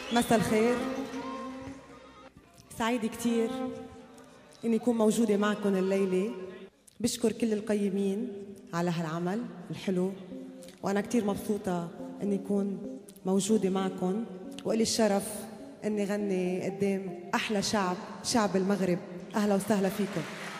مساء الخير سعيدة كتير إني أكون موجودة معكم الليلة بشكر كل القيمين على هالعمل الحلو وأنا كتير مبسوطة إني أكون موجودة معكم وإلي الشرف إني غني قدام أحلى شعب شعب المغرب أهلا وسهلا فيكم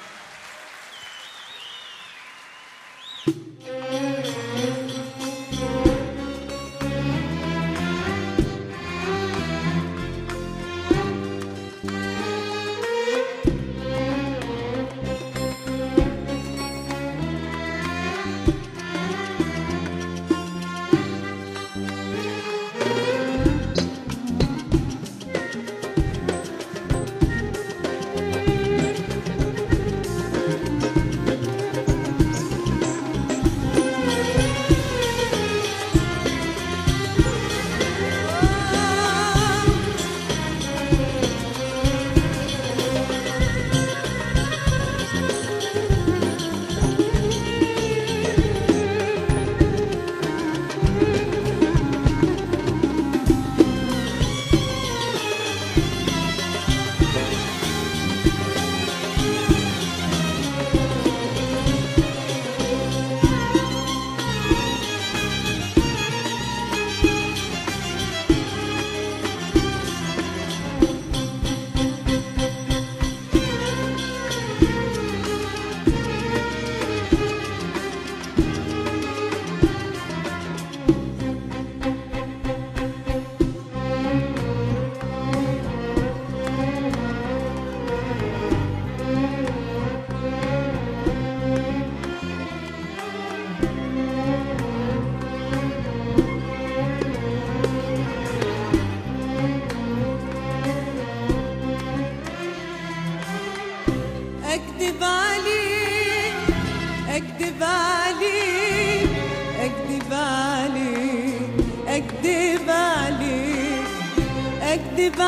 أكذب عليك أكذب عليك أكذب عليك أكذب عليك أكذب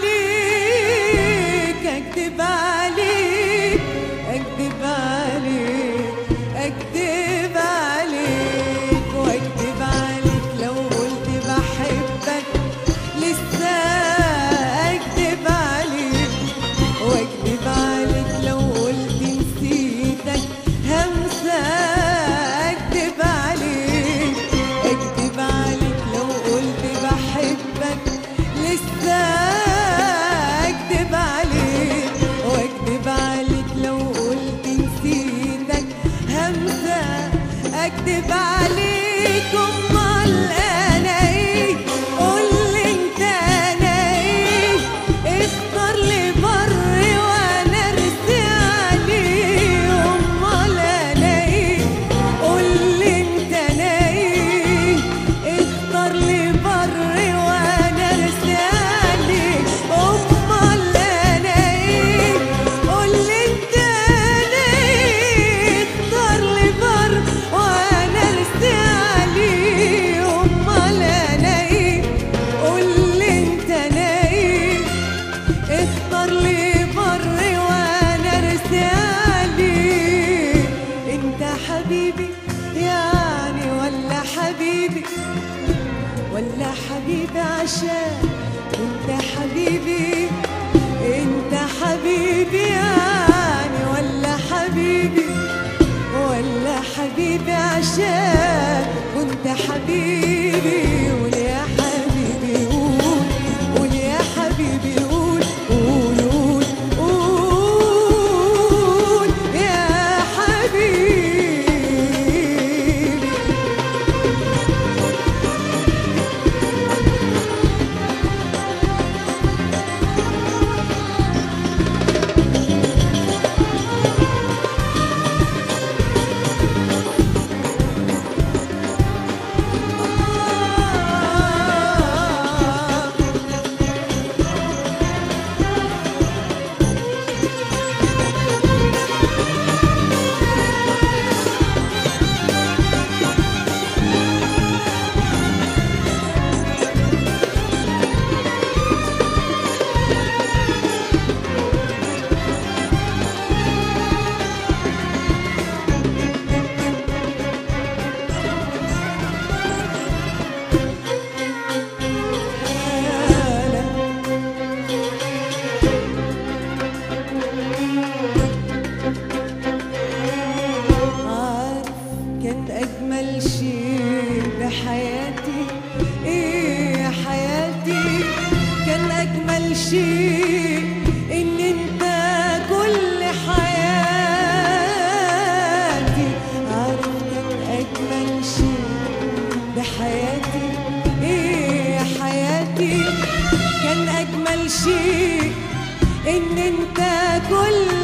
عليك أكذب عليك أكذب عليك أكذب عليك وأكذب عليك لو قلت بحبك لسه أكذب عليك واكذب عليك لو قلت نسيتك همسة اكذب عليك اكذب عليك لو قلت بحبك لسه اكذب عليك واكذب عليك لو قلت نسيتك همسة اكذب عليك امال انا ايه قولي انت انا ايه اختار لي بر وانا ارسي عليه امال انا ايه قولي انت انا ايه اختار لي بر وانا ارسي عليه امال انا ايه قولي انت انا ايه اختار لي بر وانا ارسي عليه امال انا ايه قولي انت انا ايه اختار لي بر وانا ارسي عليه انت حبيبي يعني ولا حبيبي ولا حبيبي عشان انت حبيبي انت حبيبي يعني ولا حبيبي ولا حبيبي عشان كنت حبيبي قول يا حبيبي قول قول يا حبيبي قول قول قول قول يا حبيبي شيء ان انت كل حياتي عارف كان اجمل شيء بحياتي ايه يا حياتي كان اجمل شيء ان انت كل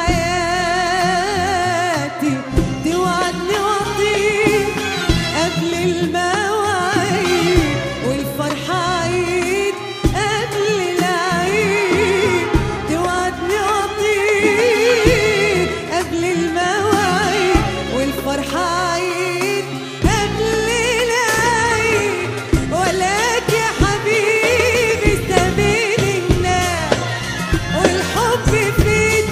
حياتي توعدني واطير قبل المواعيد والفرحة عيد قبل العيد توعدني واطير قبل المواعيد والفرحة عيد قبل العيد ولك يا حبيبي سبيل الناس والحب فيك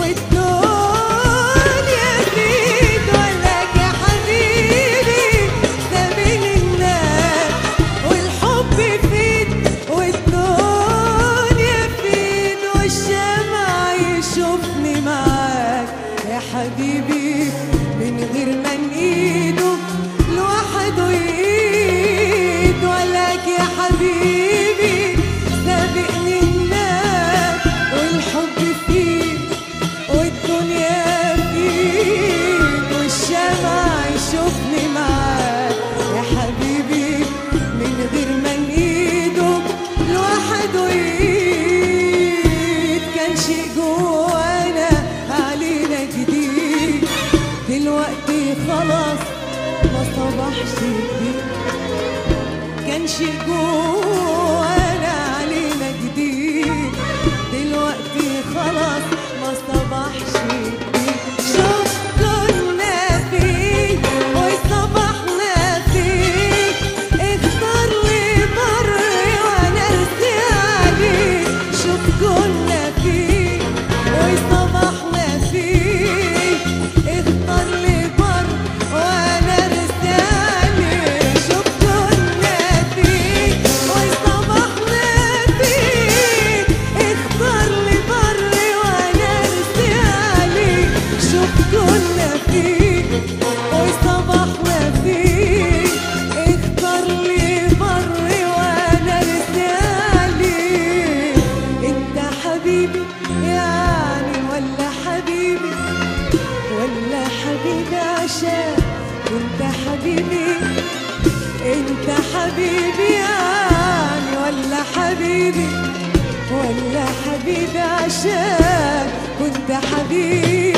والدنيا فيك ولك يا حبيبي سبيل الناس والحب فيك والدنيا فيك والشمع يشوفني معاك يا حبيبي من غير ما نقيده لوحده يقيد ولك يا حبيبي سابقني الناس والحب فيك والدنيا فيك والشمع يشوفني معاك يا حبيبي من غير ما نقيده لوحده يقيد كان شيء جوانا علينا جديد دلوقتي خلاص ما صبحش جديد كان شيء جوانا علينا جديد دلوقتي خلاص ما صبحش جديد شوف كنا فيه وصبحنا فيه اختار لي بر وانا ارسي عليه شوف كنا فيه وصبحنا فيه اختار لي بر وانا ارسي عليه شوف كنا فيه وصبحنا فيه اختار لي بر وانا ارسي عليه شوف كنا فيه وصبحنا فيه اختار لي بر وانا ارسي عليه انت حبيبي يعني ولا حبيبي ولا حبيبي عشان انت حبيبي انت حبيبي يعني ولا حبيبي ولا حبيبي عشان كنت حبيبي